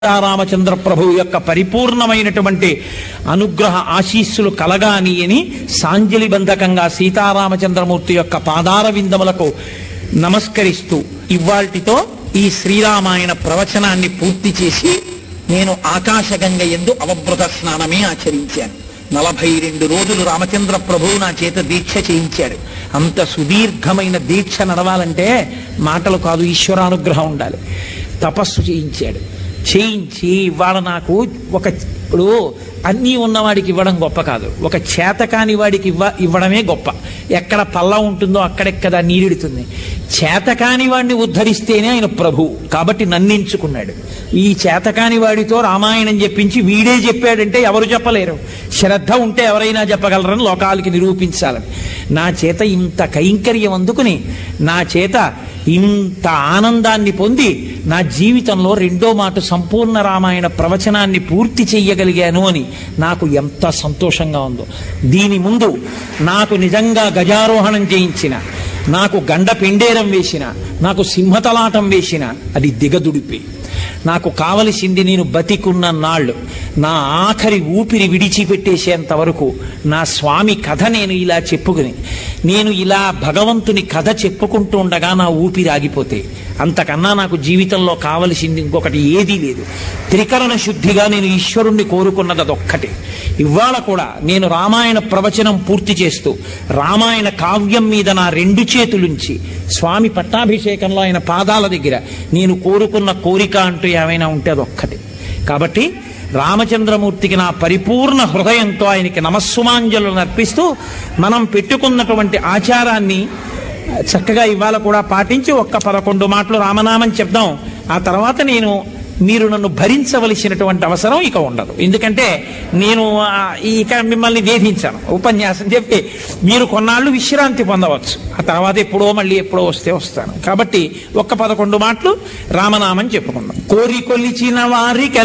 రామచంద్ర ప్రభువు యొక్క పరిపూర్ణమైనటువంటి అనుగ్రహ ఆశీస్సులు కలగాని అని సాంజలి బంధకంగా సీతారామచంద్రమూర్తి యొక్క పాదార విందములకు నమస్కరిస్తూ ఇవాల్టితో ఈ శ్రీరామాయణ ప్రవచనాన్ని పూర్తి చేసి నేను ఆకాశగంగ ఎందు అవభృత స్నానమే ఆచరించాను నలభై రెండు రోజులు రామచంద్ర ప్రభువు నా చేత దీక్ష చేయించాడు అంత సుదీర్ఘమైన దీక్ష నడవాలంటే మాటలు కాదు ఈశ్వరానుగ్రహం ఉండాలి తపస్సు చేయించాడు చేయించి ఇవాళ నాకు ఒక ఇప్పుడు అన్నీ ఉన్నవాడికి ఇవ్వడం గొప్ప కాదు ఒక చేతకాని వాడికి ఇవ్వ ఇవ్వడమే గొప్ప ఎక్కడ పల్ల ఉంటుందో అక్కడెక్కడ నీరుడుతుంది చేతకాని వాడిని ఉద్ధరిస్తేనే ఆయన ప్రభు కాబట్టి నన్నించుకున్నాడు ఈ చేతకాని వాడితో రామాయణం చెప్పించి వీడే చెప్పాడంటే ఎవరు చెప్పలేరు శ్రద్ధ ఉంటే ఎవరైనా చెప్పగలరని లోకాలకి నిరూపించాలని నా చేత ఇంత కైంకర్యం అందుకుని నా చేత ఇంత ఆనందాన్ని పొంది నా జీవితంలో రెండో మాట సంపూర్ణ రామాయణ ప్రవచనాన్ని పూర్తి చెయ్యగలిగాను అని నాకు ఎంత సంతోషంగా ఉందో దీని ముందు నాకు నిజంగా గజారోహణం చేయించిన నాకు గండ పెండేరం వేసిన నాకు సింహతలాటం వేసిన అది దిగదుడిపి నాకు కావలసింది నేను బతికున్న నాళ్ళు నా ఆఖరి ఊపిరి విడిచిపెట్టేసేంత వరకు నా స్వామి కథ నేను ఇలా చెప్పుకుని నేను ఇలా భగవంతుని కథ చెప్పుకుంటూ ఉండగా నా ఊపిరి ఆగిపోతే అంతకన్నా నాకు జీవితంలో కావలసింది ఇంకొకటి ఏదీ లేదు త్రికరణ శుద్ధిగా నేను ఈశ్వరుణ్ణి కోరుకున్నది అదొక్కటే ఇవాళ కూడా నేను రామాయణ ప్రవచనం పూర్తి చేస్తూ రామాయణ కావ్యం మీద నా రెండు చేతులుంచి స్వామి పట్టాభిషేకంలో ఆయన పాదాల దగ్గర నేను కోరుకున్న కోరిక అంటూ ఏమైనా ఉంటే అదొక్కటే కాబట్టి రామచంద్రమూర్తికి నా పరిపూర్ణ హృదయంతో ఆయనకి నమస్సుమాంజలు అర్పిస్తూ మనం పెట్టుకున్నటువంటి ఆచారాన్ని చక్కగా ఇవాళ కూడా పాటించి ఒక్క పదకొండు మాటలు రామనామం చెప్దాం ఆ తర్వాత నేను మీరు నన్ను భరించవలసినటువంటి అవసరం ఇక ఉండదు ఎందుకంటే నేను ఆ, ఇక మిమ్మల్ని వేధించాను ఉపన్యాసం చెప్పి మీరు కొన్నాళ్ళు విశ్రాంతి పొందవచ్చు ఆ తర్వాత ఎప్పుడో మళ్ళీ ఎప్పుడో వస్తే వస్తాను కాబట్టి ఒక్క పదకొండు మాటలు రామనామం చెప్పుకుందాం కోరి కొలిచిన వారికి